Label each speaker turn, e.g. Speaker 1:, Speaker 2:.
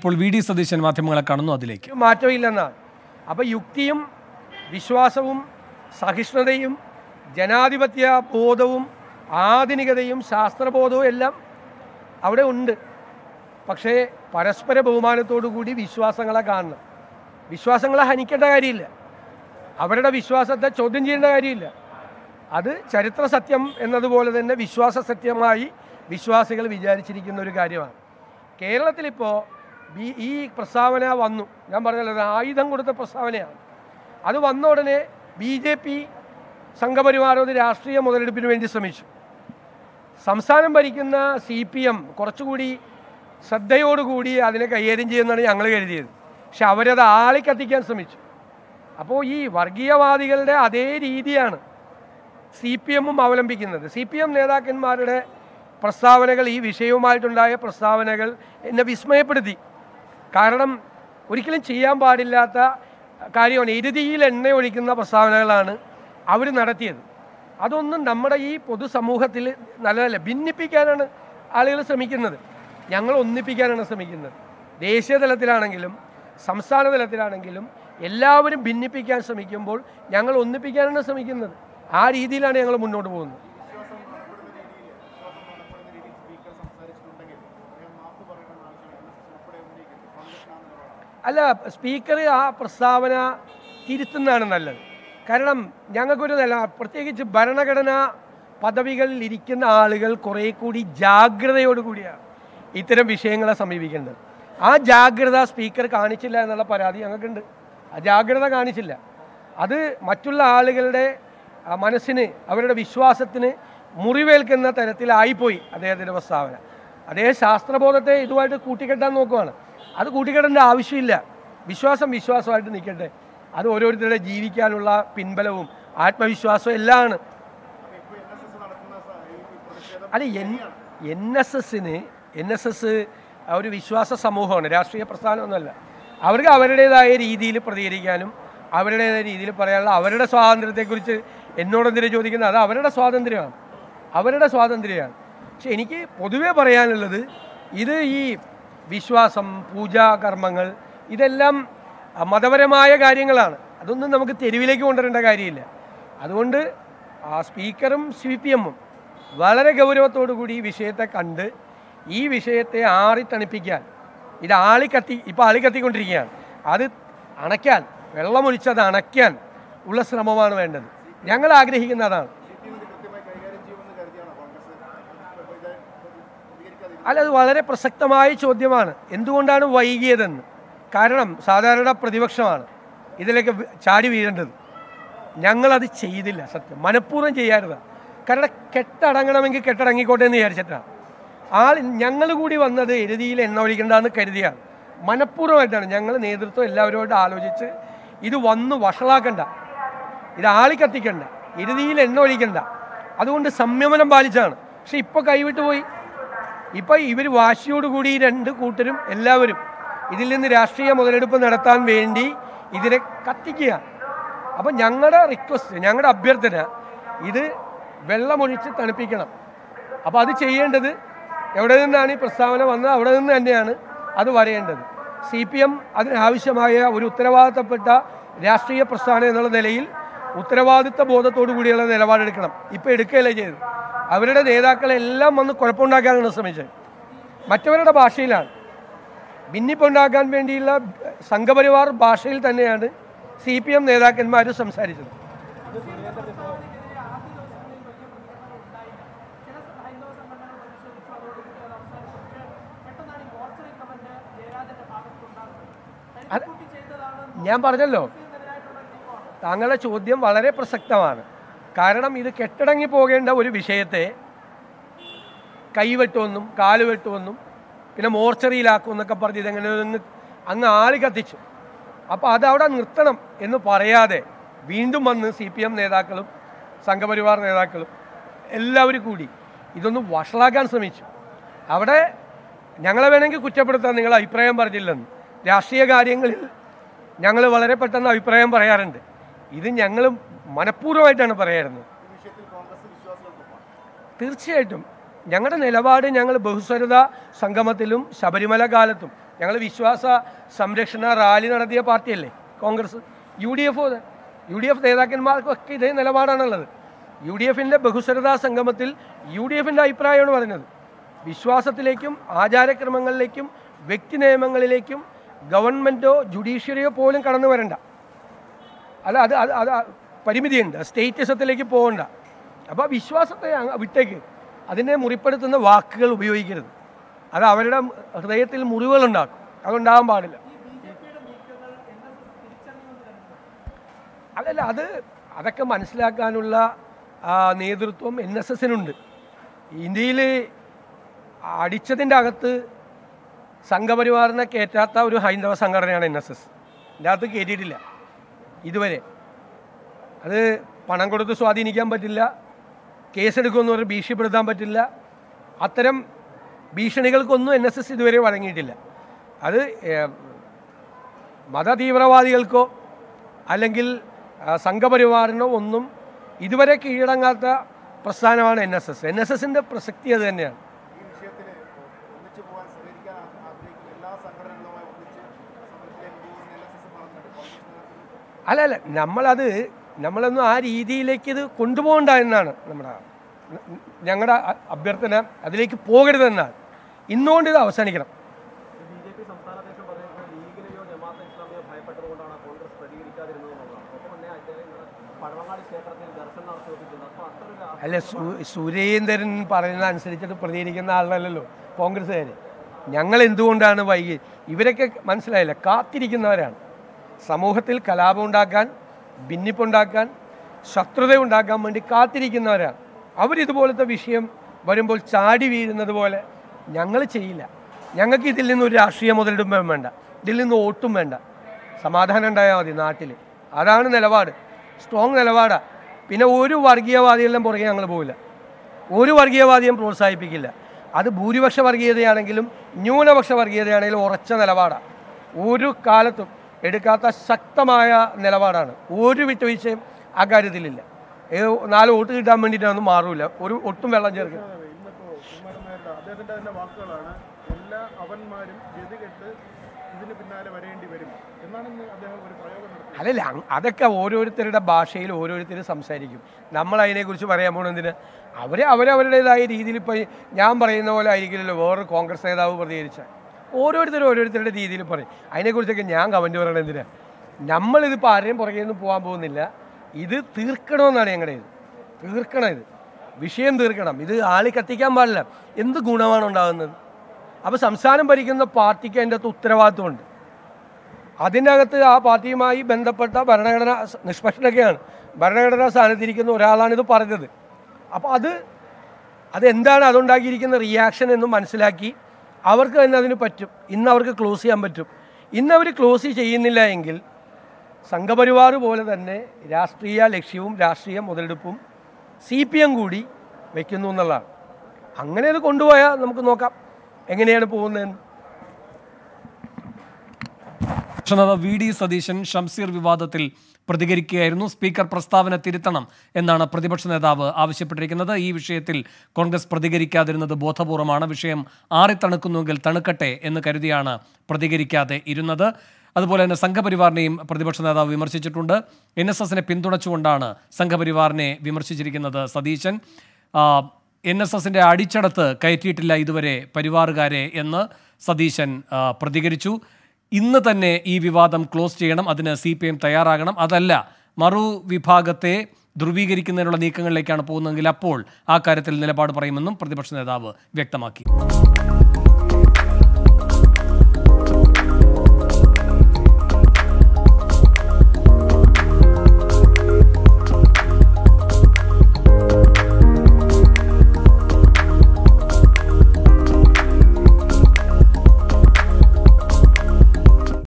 Speaker 1: ഇപ്പോൾ V D Satheesan മാധ്യമങ്ങളെ കാണുന്നു അതിലേക്ക്
Speaker 2: ഒരു മാറ്റമില്ലെന്നാണ് അപ്പോൾ യുക്തിയും വിശ്വാസവും സഹിഷ്ണുതയും ജനാധിപത്യ ബോധവും ആധുനികതയും ശാസ്ത്രബോധവും എല്ലാം അവിടെ ഉണ്ട് പക്ഷേ പരസ്പര ബഹുമാനത്തോടു കൂടി വിശ്വാസങ്ങളെ കാണണം വിശ്വാസങ്ങളെ ഹനിക്കേണ്ട കാര്യമില്ല അവരുടെ വിശ്വാസത്തെ ചോദ്യം ചെയ്യേണ്ട കാര്യമില്ല അത് ചരിത്ര സത്യം എന്നതുപോലെ തന്നെ വിശ്വാസ സത്യമായി വിശ്വാസികൾ വിചാരിച്ചിരിക്കുന്ന ഒരു കാര്യമാണ് കേരളത്തിലിപ്പോൾ ബി ഈ പ്രസ്താവന വന്നു ഞാൻ പറഞ്ഞല്ലോ ഇത് ആയുധം കൊടുത്ത പ്രസ്താവനയാണ് അത് വന്ന ഉടനെ ബി ജെ പി സംഘപരിവാരം ഒരു രാഷ്ട്രീയ മുതലെടുപ്പിന് വേണ്ടി ശ്രമിച്ചു സംസ്ഥാനം ഭരിക്കുന്ന സി പി എം കുറച്ചുകൂടി ശ്രദ്ധയോടുകൂടി അതിനെ കൈകാര്യം ചെയ്യുമെന്നാണ് ഞങ്ങൾ കരുതിയത് പക്ഷെ അവരത് ആളിക്കത്തിക്കാൻ ശ്രമിച്ചു അപ്പോൾ ഈ വർഗീയവാദികളുടെ അതേ രീതിയാണ് സി പി എമ്മും അവലംബിക്കുന്നത് സി പി എം നേതാക്കന്മാരുടെ പ്രസ്താവനകൾ ഈ വിഷയവുമായിട്ടുണ്ടായ പ്രസ്താവനകൾ എന്നെ വിസ്മയപ്പെടുത്തി കാരണം ഒരിക്കലും ചെയ്യാൻ പാടില്ലാത്ത കാര്യമാണ് എരുതിയിൽ എണ്ണ ഒഴിക്കുന്ന പ്രസ്താവനകളാണ് അവർ നടത്തിയത് അതൊന്നും നമ്മുടെ ഈ പൊതുസമൂഹത്തിൽ നല്ലതല്ല ഭിന്നിപ്പിക്കാനാണ് ആളുകൾ ശ്രമിക്കുന്നത് ഞങ്ങൾ ഒന്നിപ്പിക്കാനാണ് ശ്രമിക്കുന്നത് ദേശീയ തലത്തിലാണെങ്കിലും സംസ്ഥാന തലത്തിലാണെങ്കിലും എല്ലാവരും ഭിന്നിപ്പിക്കാൻ ശ്രമിക്കുമ്പോൾ ഞങ്ങൾ ഒന്നിപ്പിക്കാനാണ് ശ്രമിക്കുന്നത് ആ രീതിയിലാണ് ഞങ്ങൾ മുന്നോട്ട് പോകുന്നത് അല്ല സ്പീക്കർ ആ പ്രസ്താവന തിരുത്തുന്നതാണ് നല്ലത് കാരണം ഞങ്ങൾക്കൊരു നില പ്രത്യേകിച്ച് ഭരണഘടനാ പദവികളിൽ ഇരിക്കുന്ന ആളുകൾ കുറേ കൂടി ജാഗ്രതയോടുകൂടിയാണ് ഇത്തരം വിഷയങ്ങളെ സമീപിക്കേണ്ടത് ആ ജാഗ്രത സ്പീക്കർ കാണിച്ചില്ല എന്നുള്ള പരാതി ഞങ്ങൾക്കുണ്ട് ആ ജാഗ്രത കാണിച്ചില്ല അത് മറ്റുള്ള ആളുകളുടെ ആ, മനസ്സിന് അവരുടെ വിശ്വാസത്തിന് മുറിവേൽക്കുന്ന തരത്തിലായിപ്പോയി അദ്ദേഹത്തിൻ്റെ പ്രസ്താവന അദ്ദേഹം ശാസ്ത്രബോധത്തെ ഇതുമായിട്ട് കൂട്ടിക്കെട്ടാൻ നോക്കുവാണ് അത് കൂട്ടിക്കെട്ടേണ്ട ആവശ്യമില്ല വിശ്വാസം വിശ്വാസമായിട്ട് നിൽക്കട്ടെ അത് ഓരോരുത്തരുടെ ജീവിക്കാനുള്ള പിൻബലവും ആത്മവിശ്വാസവും എല്ലാമാണ് അല്ല എൻ എൻ എസ് എസിന് എൻ എസ് എസ് ഒരു വിശ്വാസ സമൂഹമാണ് രാഷ്ട്രീയ പ്രസ്ഥാനമൊന്നുമല്ല അവർക്ക് അവരുടേതായ രീതിയിൽ പ്രതികരിക്കാനും അവരുടേതായ രീതിയിൽ പറയാനുള്ള അവരുടെ സ്വാതന്ത്ര്യത്തെക്കുറിച്ച് എന്നോടെന്തിനു ചോദിക്കുന്നത് അത് അവരുടെ സ്വാതന്ത്ര്യമാണ് അവരുടെ സ്വാതന്ത്ര്യമാണ് പക്ഷെ എനിക്ക് പൊതുവേ പറയാനുള്ളത് ഇത് ഈ വിശ്വാസം പൂജാകർമ്മങ്ങൾ ഇതെല്ലാം അഹ്, മതപരമായ കാര്യങ്ങളാണ് അതൊന്നും നമുക്ക് തെരുവിലേക്ക് കൊണ്ടുവരേണ്ട കാര്യമില്ല അതുകൊണ്ട് ആ സ്പീക്കറും സി പി എമ്മും വളരെ ഗൗരവത്തോടു കൂടി ഈ വിഷയത്തെ കണ്ട് ഈ വിഷയത്തെ ആറിത്തണിപ്പിക്കാൻ ഇത് ആളിക്കത്തി ഇപ്പോൾ ആളിക്കത്തിക്കൊണ്ടിരിക്കുകയാണ് അത് അണയ്ക്കാൻ വെള്ളമൊഴിച്ചത് അണയ്ക്കാൻ ഉള്ള ശ്രമമാണ് വേണ്ടത് ഞങ്ങൾ ആഗ്രഹിക്കുന്ന അതാണ് അല്ല അത് വളരെ പ്രസക്തമായ ചോദ്യമാണ് എന്തുകൊണ്ടാണ് വൈകിയതെന്ന് കാരണം സാധാരണ പ്രതിപക്ഷമാണ് ഇതിലേക്ക് വി- ചാടി വീഴേണ്ടത് ഞങ്ങളത് ചെയ്തില്ല സത്യം മനഃപൂർവ്വം ചെയ്യാറുതാണ് കാരണം കെട്ടടങ്ങണമെങ്കിൽ കെട്ടടങ്ങിക്കോട്ടെ എന്ന് വിചാരിച്ചിട്ടാണ് ആൾ ഞങ്ങൾ കൂടി വന്നത് എരുതിയിൽ എണ്ണ ഒഴിക്കണ്ടെന്ന് കരുതിയാണ് മനഃപൂർവ്വമായിട്ടാണ് ഞങ്ങൾ നേതൃത്വം എല്ലാവരോടും ആലോചിച്ച് ഇത് വന്ന് വഷളാക്കണ്ട ഇത് ആളി കത്തിക്കണ്ട എരുതിയിൽ എണ്ണ ഒഴിക്കണ്ട അതുകൊണ്ട് സംയമനം പാലിച്ചാണ് പക്ഷെ ഇപ്പോൾ കൈവിട്ട് പോയി ഇപ്പം ഇവർ വാശിയോടുകൂടി ഈ രണ്ട് കൂട്ടരും എല്ലാവരും ഇതിൽ നിന്ന് രാഷ്ട്രീയ മുതലെടുപ്പ് നടത്താൻ വേണ്ടി ഇതിനെ കത്തിക്കുകയാണ് അപ്പം ഞങ്ങളുടെ റിക്വസ്റ്റ് ഞങ്ങളുടെ അഭ്യർത്ഥന ഇത് വെള്ളമൊഴിച്ച് തണുപ്പിക്കണം അപ്പോൾ അത് ചെയ്യേണ്ടത് എവിടെ നിന്നാണ് ഈ പ്രസ്താവന വന്നത് അവിടെ നിന്ന് തന്നെയാണ് അത് വരേണ്ടത് സി പി എം അതിനാവശ്യമായ ഒരു ഉത്തരവാദിത്തപ്പെട്ട രാഷ്ട്രീയ പ്രസ്ഥാനം എന്നുള്ള നിലയിൽ ഉത്തരവാദിത്ത ബോധത്തോടു കൂടിയുള്ള നിലപാടെടുക്കണം ഇപ്പോൾ എടുക്കുകയല്ലേ ചെയ്തത് അവരുടെ നേതാക്കളെല്ലാം വന്ന് കുഴപ്പമുണ്ടാക്കാനാണ് ശ്രമിച്ചത് മറ്റവരുടെ ഭാഷയിലാണ് ഭിന്നിപ്പുണ്ടാക്കാൻ വേണ്ടിയുള്ള സംഘപരിവാർ ഭാഷയിൽ തന്നെയാണ് സി പി എം നേതാക്കന്മാർ സംസാരിച്ചത് അത് ഞാൻ പറഞ്ഞല്ലോ താങ്കളുടെ ചോദ്യം വളരെ പ്രസക്തമാണ് കാരണം ഇത് കെട്ടടങ്ങി പോകേണ്ട ഒരു വിഷയത്തെ കൈവെട്ടുമെന്നും കാല് വെട്ടുമെന്നും പിന്നെ മോർച്ചറിയിലാക്കും എന്നൊക്കെ പറഞ്ഞ് ഇതെങ്ങനെ ഒന്ന് അങ്ങ് ആളി കത്തിച്ചു അപ്പോൾ അതവിടെ നിർത്തണം എന്ന് പറയാതെ വീണ്ടും വന്ന് സി പി എം നേതാക്കളും സംഘപരിവാർ നേതാക്കളും എല്ലാവരും കൂടി ഇതൊന്ന് വഷളാക്കാൻ ശ്രമിച്ചു അവിടെ ഞങ്ങളെ വേണമെങ്കിൽ കുറ്റപ്പെടുത്താൻ നിങ്ങൾ അഭിപ്രായം പറഞ്ഞില്ലെന്ന് രാഷ്ട്രീയ കാര്യങ്ങളിൽ ഞങ്ങൾ വളരെ പെട്ടെന്ന് അഭിപ്രായം പറയാറുണ്ട് ഇത് ഞങ്ങൾ മനഃപൂർവ്വമായിട്ടാണ് പറയാറുന്നത് തീർച്ചയായിട്ടും ഞങ്ങളുടെ നിലപാട് ഞങ്ങൾ ബഹുസ്വരത സംഗമത്തിലും ശബരിമല കാലത്തും ഞങ്ങൾ വിശ്വാസ സംരക്ഷണ റാലി നടത്തിയ പാർട്ടിയല്ലേ Congress U D F U D F നേതാക്കന്മാർക്കൊക്കെ ഇതേ നിലപാടാണുള്ളത് യു ഡി എഫിൻ്റെ ബഹുസ്വരതാ സംഗമത്തിൽ യു ഡി എഫിൻ്റെ അഭിപ്രായമാണ് പറഞ്ഞത് വിശ്വാസത്തിലേക്കും ആചാരക്രമങ്ങളിലേക്കും വ്യക്തി നിയമങ്ങളിലേക്കും ഗവൺമെൻറ്റോ ജുഡീഷ്യറിയോ പോലും കടന്നു വരണ്ട അല്ല അത് അത് അത് പരിമിതിയുണ്ട് സ്റ്റേറ്റിസത്തിലേക്ക് പോകണ്ട അപ്പോൾ വിശ്വാസത്തെ അങ്ങ് വിട്ടേക്ക് അതിനെ മുറിപ്പെടുത്തുന്ന വാക്കുകൾ ഉപയോഗിക്കരുത് അത് അവരുടെ ഹൃദയത്തിൽ മുറിവുകളുണ്ടാക്കും അതുണ്ടാകാൻ പാടില്ല അല്ലല്ല അത് അതൊക്കെ മനസ്സിലാക്കാനുള്ള ആ, നേതൃത്വം എൻ എസ് എസിനുണ്ട് ഇന്ത്യയിൽ അടിച്ചതിൻ്റെ അകത്ത് സംഘപരിവാറിനെ കയറ്റാത്ത ഒരു ഹൈന്ദവ സംഘടനയാണ് എൻ എസ് എസ് ഇതിൻ്റെ അകത്ത് കയറ്റിയിട്ടില്ല ഇതുവരെ അത് പണം കൊടുത്ത് സ്വാധീനിക്കാൻ പറ്റില്ല കേസെടുക്കുമെന്ന് പറഞ്ഞ് ഭീഷണിപ്പെടുത്താൻ പറ്റില്ല അത്തരം ഭീഷണികൾക്കൊന്നും എൻ എസ് എസ് ഇതുവരെ വഴങ്ങിയിട്ടില്ല അത് ഏഹ്, മതതീവ്രവാദികൾക്കോ അല്ലെങ്കിൽ ആ, സംഘപരിവാറിനോ ഒന്നും ഇതുവരെ കീഴടങ്ങാത്ത പ്രസ്ഥാനമാണ് N S S N S എസിൻ്റെ പ്രസക്തി അത് തന്നെയാണ്
Speaker 3: ഈ വിഷയത്തിൽ ഒന്നിച്ചു പോകാൻ സഹകരിക്കാൻ ആ- ആഗ്രഹിക്കുന്ന എല്ലാ സംഘടനകളുമായി ഒന്നിച്ച് സമരത്തിലേക്ക് പോകുന്ന എൽ എസ് എസ് പറഞ്ഞിട്ടുണ്ട് കോൺഗ്രസ് നേതൃത്വത്തിൽ
Speaker 2: അല്ല അല്ല നമ്മളത് നമ്മളൊന്നും ആ രീതിയിലേക്ക് ഇത് കൊണ്ടുപോകണ്ട എന്നാണ് നമ്മുടെ ഞങ്ങളുടെ അ- അഭ്യർത്ഥന അതിലേക്ക് പോകരുതെന്നാണ് ഇന്നുകൊണ്ട് ഇത് അവസാനിക്കണം
Speaker 4: ബി ജെ പി സംസ്ഥാന അധ്യക്ഷൻ പറയുന്നത് ലീഗിനെയോ ജമാഅത്തെ ഇസ്ലാമിയോ ഭയപ്പെട്ടുകൊണ്ടാണ് കോൺഗ്രസ് പ്രതികരിക്കാതിരുന്നത് എന്നുള്ളതാണ് ഒപ്പം തന്നെ അദ്ദേഹം ഇന്നലെ പഴവങ്ങാടി ക്ഷേത്രത്തിൽ ദർശനം നടത്തുകയൊക്കെ ചെയ്തു അപ്പോൾ അത്തരം ഒരു
Speaker 2: അല്ല സു- സുരേന്ദ്രൻ പറയുന്ന അനുസരിച്ചിട്ട് പ്രതികരിക്കുന്ന ആളല്ലല്ലോ കോൺഗ്രസ്സുകാർ ഞങ്ങൾ എന്തുകൊണ്ടാണ് വൈകി ഇവരൊക്കെ മനസ്സിലായില്ല കാത്തിരിക്കുന്നവരാണ് സമൂഹത്തിൽ കലാപം ഉണ്ടാക്കാൻ ഭിന്നിപ്പുണ്ടാക്കാൻ ശത്രുത ഉണ്ടാക്കാൻ വേണ്ടി കാത്തിരിക്കുന്നവരാണ് അവരിതുപോലത്തെ വിഷയം വരുമ്പോൾ ചാടി വീഴുന്നത് പോലെ ഞങ്ങൾ ചെയ്യില്ല ഞങ്ങൾക്ക് ഇതിൽ നിന്ന് ഒരു രാഷ്ട്രീയ മുതലെടുപ്പും വേണ്ട ഇതിൽ നിന്ന് വോട്ടും വേണ്ട സമാധാനം ഉണ്ടായാൽ മതി നാട്ടിൽ അതാണ് നിലപാട് സ്ട്രോങ് നിലപാടാണ് പിന്നെ ഒരു വർഗീയവാദികളുടെ പുറകെ ഞങ്ങൾ പോവില്ല ഒരു വർഗീയവാദിയും പ്രോത്സാഹിപ്പിക്കില്ല അത് ഭൂരിപക്ഷ വർഗീയതയാണെങ്കിലും ന്യൂനപക്ഷ വർഗീയതയാണെങ്കിലും ഉറച്ച നിലപാടാണ് ഒരു കാലത്തും എടുക്കാത്ത ശക്തമായ നിലപാടാണ് ഒരു വിട്ടുവീഴ്ചയും അക്കാര്യത്തിലില്ല ഏ, നാല് വോട്ട് കിട്ടാൻ വേണ്ടിയിട്ടൊന്നും മാറൂല ഒരു ഒട്ടും വെള്ളം ചേർക്കില്ല
Speaker 3: ഇന്നിപ്പോ കുമാരനായരുടെ അദ്ദേഹത്തിന്റെ തന്നെ വാക്കുകളാണ് എല്ലാ അവന്മാരും ഗതികെട്ട് ഇതിന് പിന്നാലെ വരേണ്ടി വരും എന്നാണ് ഇന്ന് അദ്ദേഹം ഒരു പ്രയോഗം നടത്തിയത്
Speaker 2: അല്ലല്ല അങ് അതൊക്കെ ഓരോരുത്തരുടെ ഭാഷയിൽ ഓരോരുത്തർ സംസാരിക്കും നമ്മൾ അതിനെക്കുറിച്ച് പറയാൻ പോണെന്തിന് അവർ അവരവരുടേതായ രീതിയിൽ ഇപ്പോൾ ഞാൻ പറയുന്ന പോലെ ആയിരിക്കില്ലല്ലോ വേറൊരു കോൺഗ്രസ് നേതാവ് പ്രതികരിച്ച ഓരോരുത്തരും ഓരോരുത്തരുടെ രീതിയിൽ പറയും അതിനെക്കുറിച്ചൊക്കെ ഞാൻ കമൻറ്റ് പറയണത് എന്തിനാ നമ്മളിതിപ്പോൾ ആരെയും പുറകെ ഒന്നും പോകാൻ പോകുന്നില്ല ഇത് തീർക്കണമെന്നാണ് ഞങ്ങളുടെ ഇത് തീർക്കണം ഇത് വിഷയം തീർക്കണം ഇത് ആളി കത്തിക്കാൻ പാടില്ല എന്ത് ഗുണമാണ് ഉണ്ടാകുന്നത് അപ്പോൾ സംസ്ഥാനം ഭരിക്കുന്ന പാർട്ടിക്ക് അതിൻ്റെ അകത്ത് ഉത്തരവാദിത്വമുണ്ട് അതിനകത്ത് ആ പാർട്ടിയുമായി ബന്ധപ്പെട്ട ഭരണഘടന സ- നിഷ്പക്ഷനൊക്കെയാണ് ഭരണഘടനാ സ്ഥാനത്തിരിക്കുന്ന ഒരാളാണ് ഇത് പറഞ്ഞത് അപ്പോൾ അത് അതെന്താണ് അതുണ്ടാക്കിയിരിക്കുന്ന റിയാക്ഷൻ എന്ന് മനസ്സിലാക്കി അവർക്ക് തന്നെ അതിന് പറ്റും ഇന്ന് അവർക്ക് ക്ലോസ് ചെയ്യാൻ പറ്റും ഇന്ന് അവർ ക്ലോസ് ചെയ്യുന്നില്ല എങ്കിൽ സംഘപരിവാർ പോലെ തന്നെ രാഷ്ട്രീയ ലക്ഷ്യവും രാഷ്ട്രീയ മുതലെടുപ്പും സി പി എം കൂടി വയ്ക്കുന്നു എന്നുള്ളതാണ് അങ്ങനെ അത് കൊണ്ടുപോയാൽ നമുക്ക് നോക്കാം എങ്ങനെയാണ് പോകുന്നതെന്ന്
Speaker 1: പ്രതിപക്ഷ നേതാവ് വി ഡി സതീശൻ ഷംസീർ വിവാദത്തിൽ പ്രതികരിക്കുകയായിരുന്നു സ്പീക്കർ പ്രസ്താവന തിരുത്തണം എന്നാണ് പ്രതിപക്ഷ നേതാവ് ആവശ്യപ്പെട്ടിരിക്കുന്നത് ഈ വിഷയത്തിൽ കോൺഗ്രസ് പ്രതികരിക്കാതിരുന്നത് ബോധപൂർവമാണ് വിഷയം ആറിത്തണുക്കുന്നുവെങ്കിൽ തണുക്കട്ടെ എന്ന് കരുതിയാണ് പ്രതികരിക്കാതെ ഇരുന്നത് അതുപോലെ തന്നെ സംഘപരിവാറിനെയും പ്രതിപക്ഷ നേതാവ് വിമർശിച്ചിട്ടുണ്ട് എൻ എസ് എസിനെ പിന്തുണച്ചുകൊണ്ടാണ് സംഘപരിവാറിനെ വിമർശിച്ചിരിക്കുന്നത് സതീശൻ എൻ എസ് എസിൻ്റെ അടിച്ചടത്ത് കയറ്റിയിട്ടില്ല ഇതുവരെ പരിവാറുകാരെ എന്ന് സതീശൻ ആ, പ്രതികരിച്ചു ഇന്ന് തന്നെ ഈ വിവാദം ക്ലോസ് ചെയ്യണം അതിന് സി പി എം തയ്യാറാകണം അതല്ല മറു വിഭാഗത്തെ ധ്രുവീകരിക്കുന്നതിനുള്ള നീക്കങ്ങളിലേക്കാണ് പോകുന്നതെങ്കിൽ അപ്പോൾ ആ കാര്യത്തിൽ നിലപാട് പറയുമെന്നും പ്രതിപക്ഷ നേതാവ് വ്യക്തമാക്കി